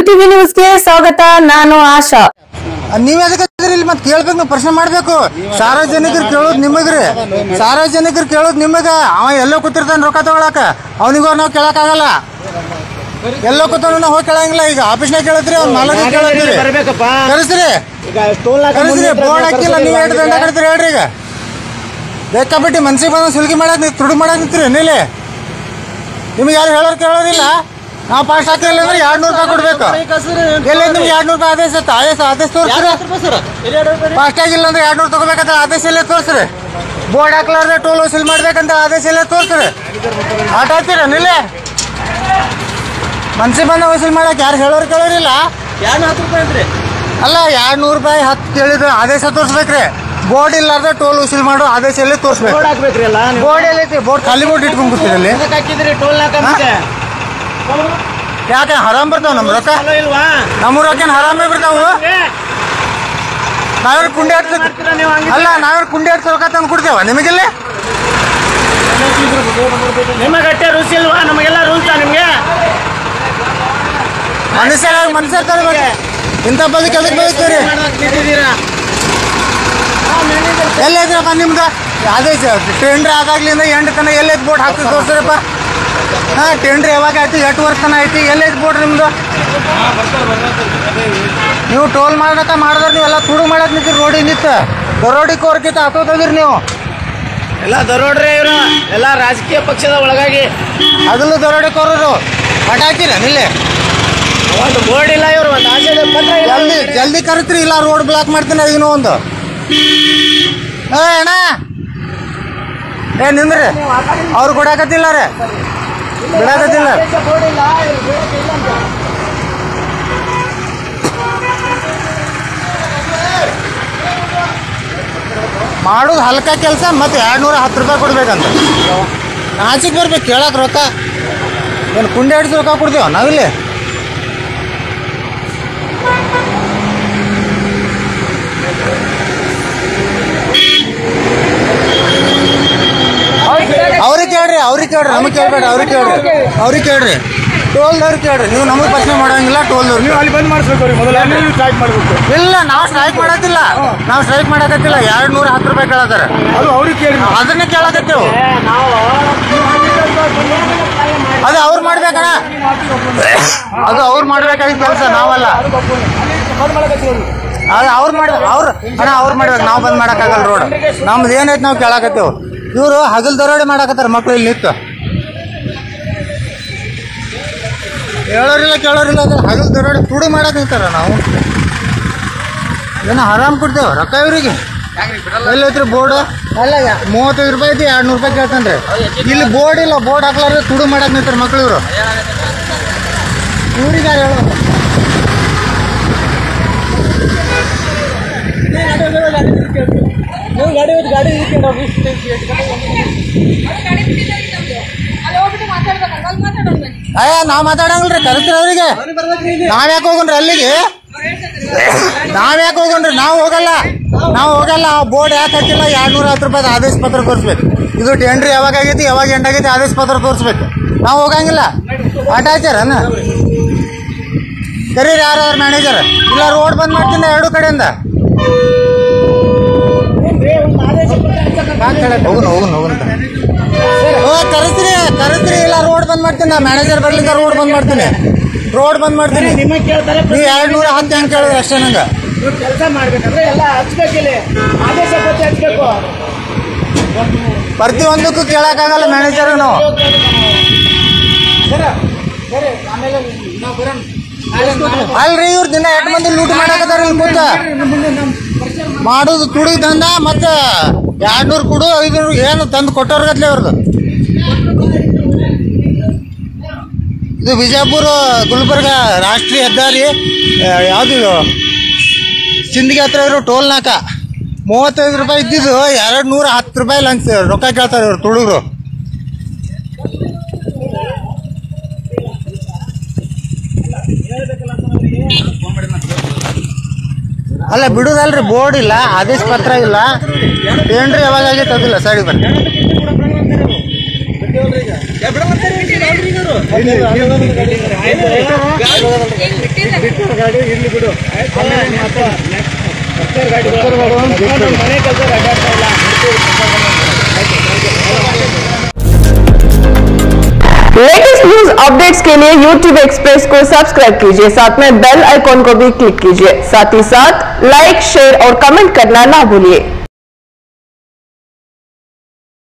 TV ನ್ಯೂಸ್ಗೆ ಸ್ವಾಗತ ನಾನು ಆಶಾ ನೀವ್ ಎದಕ್ಕೆ ಇಲ್ಲಿ ಮತ್ತೆ ಕೇಳ್ಬೇಕು ನೀವು ಪ್ರಶ್ನೆ ಮಾಡ್ಬೇಕು ಸಾರ್ವಜನಿಕರು ಕೇಳೋದು ನಿಮಗ್ರಿ ಸಾರ್ವಜನಿಕರು ಕೇಳೋದು ನಿಮಗ ಅವ ಎಲ್ಲೋ ಕೂತಿರ್ತಾನೆ ರೊಕ್ಕ ತಗೊಳಕ ಅವನಿಗೂ ನಾವು ಕೇಳಕ್ಕಾಗಲ್ಲ ಎಲ್ಲೋ ಕೂತಾನ ನಾವು ಹೋಗಿ ಕೇಳಂಗಿಲ್ಲ ಈಗ ಆಫೀಸ್ನಾಗ ಕೇಳತ್ರಿ ಅವ್ನ ಮಾಲಕ ಕೇಳತ್ರಿ ಬರ್ಬೇಕಪ್ಪ ಕರೆಸ್ರಿ ಈಗ ಟೋಲ್ ನಾಕ ಕರೆಸ್ರಿ ಬೋರ್ಡ್ ಹಾಕಿಲ್ಲ ನೀವು ಎರಡು ದಂಡ ಕಟ್ತೀರಿ ಹೇಳ್ರಿ ಈಗ ಬೇಕಾಬಿಟ್ಟು ಮನ್ಸಿಗೆ ಬಂದ ಸುಲ್ಗಿ ಮಾಡಕ್ ನೀವು ತುಡು ಮಾಡಕ್ ನಿಂತೀರಿ ನೀಲಿ ನಿಮ್ಗೆ ಯಾರು ಹೇಳೋರು ಕೇಳೋದಿಲ್ಲ ನಾವು ಪಾಸ್ ಹಾಕಿಲ್ಲ ಅಂದ್ರೆ ಎರಡು ನೂರು ರೂಪಾಯಿ ಕೊಡ್ಬೇಕು ಎಲ್ಲಿ ನಿಮ್ಗೆ ಎರಡು ನೂರು ರೂಪಾಯಿ ಆದೇಶ ಇತ್ತು? ಆದೇಶ ಆದೇಶ ತೋರಿಸ್ರಿ ಫಾಸ್ಟ್ ಆಗಿಲ್ಲ ಅಂದ್ರೆ ಎರಡು ನೂರು ತಗೋಬೇಕಂತ ಆದೇಶ ಎಲ್ಲ ತೋರಿಸ್ರಿ ಬೋರ್ಡ್ ಹಾಕ್ಲಾರ್ದೆ ಟೋಲ್ ವಸೂಲ್ ಮಾಡ್ಬೇಕಂತ ಆದೇಶ ಎಲ್ಲ ತೋರಿಸ್ರಿ ಆಟ ಆಡ್ತೀರ ನಿಲ್ಲೇ ಮನ್ಸಿ ಬಂದ ವಸೂಲ್ ಮಾಡಕ್ ಯಾರು ಹೇಳೋರು ಕೇಳೋರಿಲ್ಲ ಎರಡು ಹತ್ತು ರೂಪಾಯಿ ಅಂತ್ರಿ ಅಲ್ಲ ಎರಡು ನೂರು ರೂಪಾಯಿ ಹತ್ತು ಕೇಳಿದ್ರೆ ಆದೇಶ ತೋರಿಸ್ಬೇಕ್ರಿ ಬೋರ್ಡ್ ಇಲ್ಲಾರ್ದೆ ಟೋಲ್ ವಸೂಲ್ ಮಾಡೋ ಆದೇಶ ಎಲ್ಲ ತೋರಿಸ್ಬೇಕು ಬೋರ್ಡ್ ಹಾಕ್ಬೇಕ್ರಿ ಅಲ್ಲ ನೀವು ಬೋರ್ಡ್ ಎಲ್ಲೈತಿ ಬೋರ್ಡ್ ಖಾಲಿ ಬೋರ್ಡ್ ಇಟ್ಕೊಂಡ್ ಕೂತೀರಿ ಅಲ್ಲಿ ಎದಕ್ ಹಾಕಿದ್ರಿ ಟೋಲ್ ನಾಕ ಮತ್ತೆ ಯಾಕೆ ಹರಾಮ್ ಬರ್ತಾವ ನಮ್ಮ ರೊಕ್ಕ ಚಲೋ ಇಲ್ವಾ ನಮ್ಮ ರೊಕ್ಕೇನು ಹರಾಮೇ ಬರ್ತಾವು ನಾವೇನು ಕುಂಡಿ ಆಡ್ಸ ಮಾಡ್ತೀರಾ ನೀವು ಹಂಗೆ ಅಲ್ಲ ನಾವೇನು ಕುಂಡಿ ಆಡ್ಸ ರೊಕ್ಕ ತಂದು ಕೊಡ್ತೇವ ನಿಮಗಿಲ್ಲ ನಿಮಗೆ ಅಟ್ಟೆ ರೂಲ್ಸ್ ಇಲ್ವಾ ನಮಗೆಲ್ಲ ರೂಲ್ಸಾ ನಿಮ್ಗೆ ಮನುಷ್ಯರ ಮನುಷ್ಯರ ತರಬೇಕು ಇಂಥ ಬದುಕು ಎದಕ್ಕೆ ಬದುಕ್ತೀರಿ ಮಾಡ್ದಕ್ ನಿಂತಿದ್ದೀರಾ ಎಲ್ಲೈತ್ರಪ್ಪ ನಿಮ್ದು ಅದೇ ಟೆಂಡ್ರ್ ಆದಾಗ್ಲಿಂದ ಎಂಟು ತನ ಎಲ್ಲೈತ್ ಬೋರ್ಡ್ ಹಾಕಿ ತೋರಿಸ್ರಪ್ಪ ಹಾಂ ಟೆಂಡ್ರ್ ಯಾವಾಗ ಆಯ್ತು ಎಷ್ಟು ವರ್ಷ ತನ ಐತಿ ಎಲ್ಲೈತ್ ಬೋರ್ಡ್ ನಿಮ್ದು ನೀವು ಟೋಲ್ ಮಾಡಕ ಮಾಡಿದ್ರೆ ನೀವೆಲ್ಲ ತುಡು ಮಾಡಕ್ ನಿಂತೀರಿ ರೋಡಿಗೆ ನಿಂತು ದರೋಡಿ ಕೋರ್ಕಿತ ಹಾಕೋದಿರಿ ನೀವು ಎಲ್ಲ ದರೋಡ್ರಿ ಇವರು ಎಲ್ಲ ರಾಜಕೀಯ ಪಕ್ಷದ ಒಳಗಾಗಿ ಹಗಲು ದರೋಡಿ ಕೋರರು ಪಟಾಕಿರ ನಿಲ್ಲಿ ಒಂದು ಬೋರ್ಡ್ ಇಲ್ಲ ಇವರು ಒಂದು ಆಶಯ ಪತ್ರ ಇಲ್ಲ ಜಲ್ದಿ ಜಲ್ದಿ ಕರಿತ್ರಿ ಇಲ್ಲ ರೋಡ್ ಬ್ಲಾಕ್ ಮಾಡ್ತೀನಿ ಇದನ್ನೂ ಒಂದು ಏ ಅಣ್ಣ ಏ ನಿಂದ್ರಿ ಅವ್ರು ಕೊಡಾಕತ್ತಿಲ್ಲ ರೀ ಬಿಡಾಕತ್ತಿಲ್ಲ ಬೋರ್ಡ್ ಇಲ್ಲ ಇವ್ರು ಬಿಡಕ್ಕೆ ಇಲ್ಲ ಅಂತ. ಮಾಡೋದು ಹಲ್ಕ ಕೆಲಸ ಮತ್ತೆ ಎರಡು ನೂರ ಹತ್ತು ರೂಪಾಯಿ ಕೊಡ್ಬೇಕಂತ ನಾಚಿಕ್ ಬರ್ಬೇಕು ಕೇಳಕ್ಕೆ ರೊಕ್ಕ ಏನು ಕುಂಡೆ ಹಿಡಿದು ರೊಕ್ಕ ಕೊಡ್ತೇವ ನಾವಿಲ್ಲಿ ಅವ್ರಿಗೆ ಕೇಳ್ರಿ ಅವ್ರಿಗೆ ಕೇಳ್ರಿ ನಮಗೆ ಕೇಳ್ಬೇಡ ಅವ್ರಿಗೆ ಕೇಳ್ರಿ ಅವ್ರಿಗೆ ಕೇಳ್ರಿ ಟೋಲ್ದವ್ರಿಗೆ ಕೇಳ್ರಿ ನೀವು ನಮಗೆ ಪ್ರಶ್ನೆ ಮಾಡೋಂಗಿಲ್ಲ ಟೋಲ್ದವ್ರು ನೀವು ಅಲ್ಲಿ ಬಂದ್ ಮಾಡಿಸ್ಬೇಕು ಅವ್ರಿಗೆ ಮೊದಲ ನೀವು ಸ್ಟಾರ್ಟ್ ಮಾಡಬೇಕು ಇಲ್ಲ ನಾವು ಸ್ಟ್ರೈಕ್ ಮಾಡತ್ತಿಲ್ಲ ನಾವು ಸ್ಟ್ರೈಕ್ ಮಾಡಕತ್ತಿಲ್ಲ ಎರಡು ನೂರ ಹತ್ತು ರೂಪಾಯಿ ಕೇಳತ್ತಾರ ಅದು ಅವ್ರಿಗೆ ಕೇಳಿ ಅದನ್ನೇ ಕೇಳಕತ್ತೇವು ನಾವು ಅದು ಅವ್ರು ಮಾಡ್ಬೇಕಣ್ಣ ಅದು ಅವ್ರು ಮಾಡ್ಬೇಕಾಗಿದ್ದ ಕೆಲಸ ನಾವಲ್ಲ ಅದು ಅವ್ರು ಮಾಡ ಅವ್ರು ಅಣ್ಣ ಅವ್ರು ಮಾಡ್ಬೇಕು ನಾವು ಬಂದ್ ಮಾಡಕ್ಕಾಗಲ್ಲ ರೋಡ್ ನಮ್ದು ಏನೈತೆ ನಾವು ಕೇಳಕತ್ತೇವು ಇವರು ಹಗಲ್ ದರೋಡೆ ಮಾಡಕತ್ತಾರ ಮಕ್ಳು ಇಲ್ಲಿ ನಿಂತು ಹೇಳೋರಿಲ್ಲ ಕೇಳೋರಿಲ್ಲ ಅದು ಹಗಲ್ ದರೋಡೆ ತುಡು ಮಾಡಕ್ ನಿಂತಾರ ನಾವು ಏನೋ ಆರಾಮ್ ಕೊಡ್ತೇವೆ ರೊಕ್ಕ ಇವ್ರಿಗೆ ಎಲ್ಲೈತ್ರಿ ಬೋರ್ಡ್ ಅಲ್ಲ ಯಾ- ಮೂವತ್ತೈದು ರೂಪಾಯಿ ಐತಿ ಎರಡು ನೂರು ರೂಪಾಯಿ ಕೇಳ್ತಾನ್ರಿ ಇಲ್ಲಿ ಬೋರ್ಡ್ ಇಲ್ಲ ಬೋರ್ಡ್ ಹಾಕ್ಲಾರ್ದೆ ತುಡು ಮಾಡಕ್ ನಿಂತಾರ ಮಕ್ಳು ಇವರು ಇವ್ರಿಗೆ ಯಾರು ಹೇಳೋದು ನೀವು ಗಾಡಿ ಗಾಡಿ ಅಲ್ಲಿ ಹೋಗ್ಬಿಟ್ಟು ಮಾತಾಡ್ಬೇಕಲ್ವಾ ಅಲ್ಲಿ ಮಾತಾಡೋಣ ಬನ್ನಿ ಅಯ್ಯ ನಾವ್ ಮಾತಾಡಂಗಿಲ್ರಿ ಕರಿತೀರಿ ಅವ್ರಿಗೆ ನಾವ್ ಯಾಕೆ ಹೋಗಣ್ರಿ ಅಲ್ಲಿಗೆ ನಾವ್ ಯಾಕೆ ಹೋಗಣ್ರಿ ನಾವು ಹೋಗಲ್ಲ ನಾವು ಹೋಗಲ್ಲ ಬೋರ್ಡ್ ಯಾಕೆ ಹಾಕಿಲ್ಲ ಎರಡು ನೂರ ಹತ್ತು ರೂಪಾಯಿ ಆದೇಶ ಪತ್ರ ತೋರಿಸ್ಬೇಕು ಇದು ಟೆಂಡ್ರಿ ಯಾವಾಗ ಆಗೈತಿ ಯಾವಾಗ ಎಂಡ್ ಆಗೈತಿ ಆದೇಶ ಪತ್ರ ತೋರಿಸ್ಬೇಕು ನಾವು ಹೋಗಂಗಿಲ್ಲ ಆಟ ಆಯ್ತಾರನ ಕರೀರಿ ಯಾರು ಮ್ಯಾನೇಜರ್ ಇಲ್ಲ ರೋಡ್ ಬಂದ್ ಮಾಡ್ತೀನಿ ಎರಡು ಕಡೆಯಿಂದ ಹೋಗುನು ಹೋಗುನು ಹೋಗುನು ಓ ಕರೆಸ್ರಿ ಕರೆಸ್ರಿ ಇಲ್ಲ ರೋಡ್ ಬಂದ್ ಮಾಡ್ತೀನಿ ನಾ ಮ್ಯಾನೇಜರ್ ಬರ್ಲಿಕ್ಕೆ ರೋಡ್ ಬಂದ್ ಮಾಡ್ತೀನಿ ರೋಡ್ ಬಂದ್ ಮಾಡ್ತೀನಿ ನಿಮಗೆ ಕೇಳ್ತಾರೆ ನೀವು ಎರಡು ನೂರ ಹತ್ತು ಹೆಂಗೆ ಕೇಳಿದ್ರೆ ಅಷ್ಟೇ ನಂಗೆ ನೀವು ಕೆಲಸ ಮಾಡ್ಬೇಕಂದ್ರೆ ಎಲ್ಲ ಹಚ್ಬೇಕಿಲ್ಲಿ ಆದೇಶ ಪತ್ರ ಹಚ್ಬೇಕು ಪ್ರತಿಯೊಂದಕ್ಕೂ ಕೇಳಕ್ಕಾಗಲ್ಲ ಮ್ಯಾನೇಜರ್ ನಾವು ಅಲ್ರಿ ಇವ್ರು ದಿನ ಎಂಟು ಮಂದಿ ಲೂಟ್ ಮಾಡಕತ್ತಾರ ಇಲ್ಲಿ ಮುಂದ ಮಾಡೋದು ತುಡಿ ದಂದ ಮತ್ತೆ ಎರಡು ನೂರು ಕೊಡು ಐದುನೂರು ಏನು ತಂದು ಕೊಟ್ಟವ್ರಿಗತ್ಲೆ ಅವ್ರದ್ದು ಇದು ಬಿಜಾಪುರ ಗುಲ್ಬರ್ಗ ರಾಷ್ಟ್ರೀಯ ಹೆದ್ದಾರಿ ಆ, ಯಾವ್ದು ಇದು ಸಿಂದಗಿ ಹತ್ರ ಇರೋ ಟೋಲ್ ನಾಕ ಮೂವತ್ತೈದು ರೂಪಾಯಿ ಇದ್ದಿದ್ದು ಎರಡು ನೂರ ಹತ್ತು ರೂಪಾಯಿ ಲಂಚ್ ರೊಕ್ಕ ಕೇಳ್ತಾರೆ ಇವ್ರು ತುಳುಗರು ಅಲ್ಲ ಬಿಡುದಲ್ರಿ ಬೋರ್ಡ್ ಇಲ್ಲ ಆದೇಶ ಪತ್ರ ಇಲ್ಲ ಏನ್ರಿ ಯಾವಾಗ ಆಗೈತೆ ಅದಿಲ್ಲ ಸೈಡ್ ಬರ್ರಿ ಈಗ ಬಿಟ್ಟಿಲ್ಲ ಗಾಡಿ ಇರ್ಲಿ ಬಿಡು ಆಮೇಲೆ ಮಾತಾಡು. ಗಾಡಿ ಮನೆ ಕೆಲಸ ಅಡ್ಡಾಡ್ತಾ ಇಲ್ಲ लेटेस्ट न्यूज अपडेट्स के लिए YouTube एक्सप्रेस को सब्सक्राइब कीजिए साथ में बेल आइकॉन को भी क्लिक कीजिए साथ ही साथ लाइक शेयर और कमेंट करना ना भूलिए